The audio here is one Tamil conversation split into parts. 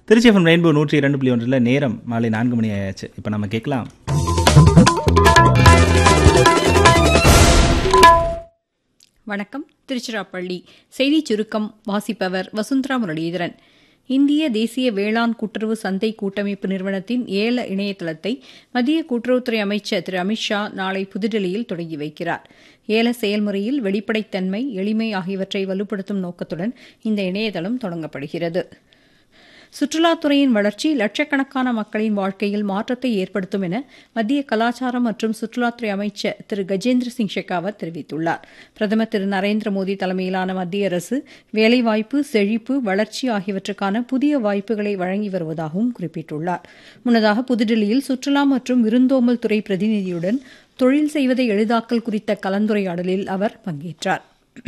திருச்சி எஃப்எம் ரெயின்போ நூற்றி இரண்டு புள்ளி ஒன்றில் நேரம் மாலை நான்கு மணி ஆயாச்சு இப்போ நம்ம கேட்கலாம் வணக்கம் திருச்சிராப்பள்ளி செய்திச் சுருக்கம் வாசிப்பவர் வசுந்தரா முரளீதரன் இந்திய தேசிய வேளாண் கூட்டுறவு சந்தை கூட்டமைப்பு நிறுவனத்தின் ஏல இணையதளத்தை மத்திய கூட்டுறவுத்துறை அமைச்சர் திரு அமித்ஷா நாளை புதுடில்லியில் தொடங்கி வைக்கிறார் ஏல செயல்முறையில் வெளிப்படைத்தன்மை எளிமை ஆகியவற்றை வலுப்படுத்தும் நோக்கத்துடன் இந்த இணையதளம் தொடங்கப்படுகிறது சுற்றுலாத்துறையின் வளர்ச்சி லட்சக்கணக்கான மக்களின் வாழ்க்கையில் மாற்றத்தை ஏற்படுத்தும் என மத்திய கலாச்சாரம் மற்றும் சுற்றுலாத்துறை அமைச்சர் திரு கஜேந்திர சிங் ஷெகாவத் தெரிவித்துள்ளார் பிரதமர் திரு நரேந்திர மோடி தலைமையிலான மத்திய அரசு வேலைவாய்ப்பு செழிப்பு வளர்ச்சி ஆகியவற்றுக்கான புதிய வாய்ப்புகளை வழங்கி வருவதாகவும் குறிப்பிட்டுள்ளார் முன்னதாக புதுடில்லியில் சுற்றுலா மற்றும் விருந்தோம்பல் துறை பிரதிநிதியுடன் தொழில் செய்வதை எளிதாக்கல் குறித்த கலந்துரையாடலில் அவர் பங்கேற்றார்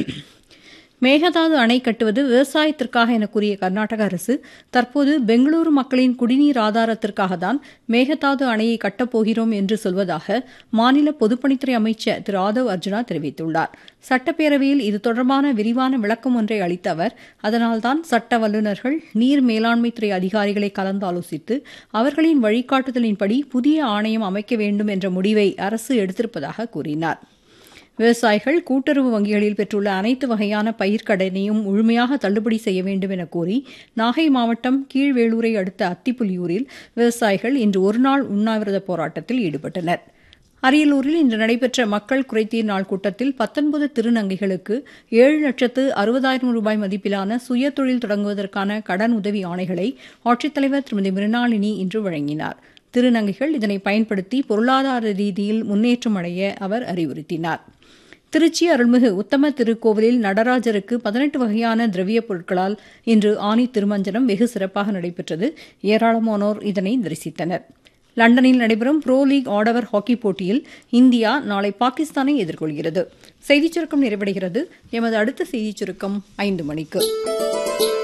மேகதாது அணை கட்டுவது விவசாயத்திற்காக என கூறிய கர்நாடக அரசு தற்போது பெங்களூரு மக்களின் குடிநீர் ஆதாரத்திற்காக தான் மேகதாது அணையை கட்டப்போகிறோம் என்று சொல்வதாக மாநில பொதுப்பணித்துறை அமைச்சர் திரு ஆதவ் அர்ஜுனா தெரிவித்துள்ளார் சட்டப்பேரவையில் இது தொடர்பான விரிவான விளக்கம் ஒன்றை அளித்த அவர் அதனால்தான் சட்ட வல்லுநர்கள் நீர் மேலாண்மைத்துறை அதிகாரிகளை கலந்தாலோசித்து அவர்களின் வழிகாட்டுதலின்படி புதிய ஆணையம் அமைக்க வேண்டும் என்ற முடிவை அரசு எடுத்திருப்பதாக கூறினார் விவசாயிகள் கூட்டுறவு வங்கிகளில் பெற்றுள்ள அனைத்து வகையான பயிர்க்கடனையும் முழுமையாக தள்ளுபடி செய்ய வேண்டும் என கோரி நாகை மாவட்டம் கீழ்வேளூரை அடுத்த அத்திப்புலியூரில் விவசாயிகள் இன்று ஒருநாள் உண்ணாவிரத போராட்டத்தில் ஈடுபட்டனர் அரியலூரில் இன்று நடைபெற்ற மக்கள் குறைதீர் நாள் கூட்டத்தில் பத்தொன்பது திருநங்கைகளுக்கு ஏழு லட்சத்து அறுபதாயிரம் ரூபாய் மதிப்பிலான சுய தொழில் தொடங்குவதற்கான கடன் உதவி ஆணைகளை ஆட்சித்தலைவர் திருமதி மிருணாளினி இன்று வழங்கினார் திருநங்கைகள் இதனை பயன்படுத்தி பொருளாதார ரீதியில் முன்னேற்றம் அடைய அவர் அறிவுறுத்தினார் திருச்சி அருள்மிகு உத்தம திருக்கோவிலில் நடராஜருக்கு பதினெட்டு வகையான திரவிய பொருட்களால் இன்று ஆணி திருமஞ்சனம் வெகு சிறப்பாக நடைபெற்றது ஏராளமானோர் இதனை தரிசித்தனர் லண்டனில் நடைபெறும் ப்ரோ லீக் ஆடவர் ஹாக்கி போட்டியில் இந்தியா நாளை பாகிஸ்தானை எதிர்கொள்கிறது செய்திச் சுருக்கம் நிறைவடைகிறது எமது அடுத்த செய்திச் சுருக்கம் ஐந்து மணிக்கு